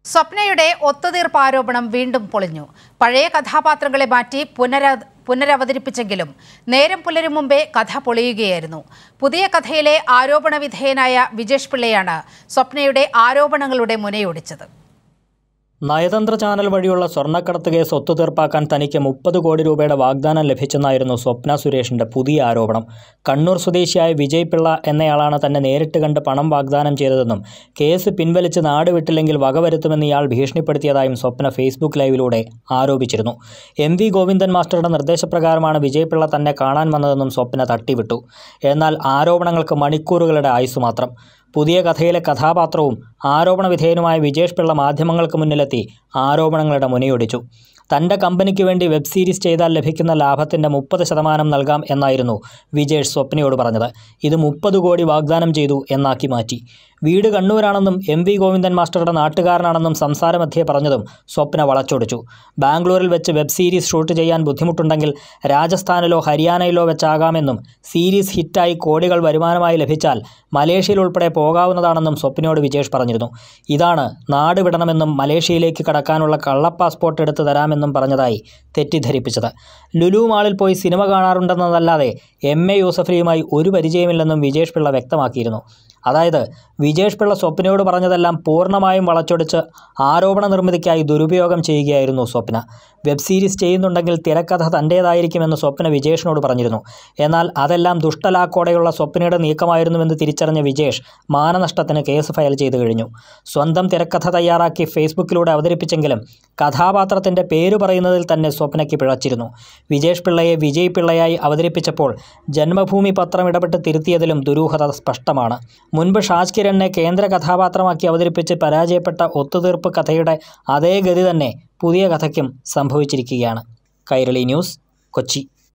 സ്വപ്നയുടെ ഒത്തുതീർപ്പ് ആരോപണം വീണ്ടും പൊളിഞ്ഞു പഴയ കഥാപാത്രങ്ങളെ മാറ്റി പുനര പുനരവതരിപ്പിച്ചെങ്കിലും നേരം പുലരും മുമ്പേ കഥ പൊളിയുകയായിരുന്നു പുതിയ കഥയിലെ ആരോപണ വിധേയനായ വിജേഷ് പിള്ളയാണ് സ്വപ്നയുടെ ആരോപണങ്ങളുടെ മുനയൊടിച്ചത് നയതന്ത്ര ചാനൽ വഴിയുള്ള സ്വർണ്ണക്കടത്ത് കേസ് ഒത്തുതീർപ്പാക്കാൻ തനിക്ക് മുപ്പത് കോടി രൂപയുടെ വാഗ്ദാനം ലഭിച്ചെന്നായിരുന്നു സ്വപ്ന സുരേഷിന്റെ പുതിയ ആരോപണം കണ്ണൂർ സ്വദേശിയായ വിജയ് പിള്ള എന്നയാളാണ് തന്നെ നേരിട്ട് കണ്ട് പണം വാഗ്ദാനം ചെയ്തതെന്നും കേസ് പിൻവലിച്ച് നാട് വിട്ടില്ലെങ്കിൽ വകവരുത്തുമെന്ന് ഇയാൾ ഭീഷണിപ്പെടുത്തിയതായും സ്വപ്ന ഫേസ്ബുക്ക് ലൈവിലൂടെ ആരോപിച്ചിരുന്നു എം വി ഗോവിന്ദൻ മാസ്റ്ററുടെ നിർദ്ദേശപ്രകാരമാണ് വിജയ് പിള്ള തന്നെ കാണാൻ വന്നതെന്നും സ്വപ്ന തട്ടിവിട്ടു എന്നാൽ ആരോപണങ്ങൾക്ക് മണിക്കൂറുകളുടെ ആയുസ് മാത്രം പുതിയ കഥയിലെ കഥാപാത്രവും ആരോപണ വിധേയനുമായ വിജേഷ് പിള്ള മാധ്യമങ്ങൾക്ക് മുന്നിലെത്തി ആരോപണങ്ങളുടെ മുനയൊടിച്ചു തൻ്റെ കമ്പനിക്ക് വേണ്ടി വെബ് സീരീസ് ചെയ്താൽ ലഭിക്കുന്ന ലാഭത്തിൻ്റെ മുപ്പത് ശതമാനം നൽകാം എന്നായിരുന്നു വിജേഷ് സ്വപ്നയോട് പറഞ്ഞത് ഇത് മുപ്പത് കോടി വാഗ്ദാനം ചെയ്തു എന്നാക്കി മാറ്റി വീട് കണ്ണൂരാണെന്നും എം വി ഗോവിന്ദൻ മാസ്റ്ററുടെ നാട്ടുകാരനാണെന്നും സംസാരമധ്യേ പറഞ്ഞതും സ്വപ്ന വളച്ചൊടിച്ചു ബാംഗ്ലൂരിൽ വെച്ച് വെബ് സീരീസ് ഷൂട്ട് ചെയ്യാൻ ബുദ്ധിമുട്ടുണ്ടെങ്കിൽ രാജസ്ഥാനിലോ ഹരിയാനയിലോ വെച്ചാകാമെന്നും സീരീസ് ഹിറ്റായി കോടികൾ വരുമാനമായി ലഭിച്ചാൽ മലേഷ്യയിൽ ഉൾപ്പെടെ പോകാവുന്നതാണെന്നും സ്വപ്നയോട് വിജേഷ് പറഞ്ഞിരുന്നു ഇതാണ് നാട് വിടണമെന്നും മലേഷ്യയിലേക്ക് കടക്കാനുള്ള കള്ള പാസ്പോർട്ട് എടുത്തു തരാമെന്നും പറഞ്ഞതായി തെറ്റിദ്ധരിപ്പിച്ചത് ലുലു മാളിൽ പോയി സിനിമ കാണാറുണ്ടെന്നതല്ലാതെ എം എ യൂസഫലിയുമായി ഒരു പരിചയമില്ലെന്നും വിജേഷ് പിള്ള വ്യക്തമാക്കിയിരുന്നു അതായത് വിജേഷ് പിള്ള സ്വപ്നയോട് പറഞ്ഞതെല്ലാം പൂർണ്ണമായും വളച്ചൊടിച്ച് ആരോപണ നിർമ്മിതിക്കായി ദുരുപയോഗം ചെയ്യുകയായിരുന്നു സ്വപ്ന വെബ് സീരീസ് ചെയ്യുന്നുണ്ടെങ്കിൽ തിരക്കഥ തൻ്റേതായിരിക്കുമെന്ന് സ്വപ്ന വിജേഷിനോട് പറഞ്ഞിരുന്നു എന്നാൽ അതെല്ലാം ദുഷ്ടലാക്കോടെയുള്ള സ്വപ്നയുടെ നീക്കമായിരുന്നുവെന്ന് തിരിച്ചറിഞ്ഞ വിജേഷ് മാനനഷ്ടത്തിന് കേസ് ഫയൽ ചെയ്തു കഴിഞ്ഞു സ്വന്തം തിരക്കഥ തയ്യാറാക്കി ഫേസ്ബുക്കിലൂടെ അവതരിപ്പിച്ചെങ്കിലും കഥാപാത്രത്തിൻ്റെ പേര് പറയുന്നതിൽ തന്നെ സ്വപ്നയ്ക്ക് പിഴച്ചിരുന്നു വിജേഷ് പിള്ളയെ വിജയ് പിള്ളയായി അവതരിപ്പിച്ചപ്പോൾ ജന്മഭൂമി പത്രം ഇടപെട്ട് തിരുത്തിയതിലും ദുരൂഹത സ്പഷ്ടമാണ് മുൻപ് ഷാജ് കിരണിനെ കേന്ദ്ര കഥാപാത്രമാക്കി അവതരിപ്പിച്ച് പരാജയപ്പെട്ട ഒത്തുതീർപ്പ് കഥയുടെ അതേ ഗതി തന്നെ പുതിയ കഥയ്ക്കും സംഭവിച്ചിരിക്കുകയാണ് കൈരളി ന്യൂസ് കൊച്ചി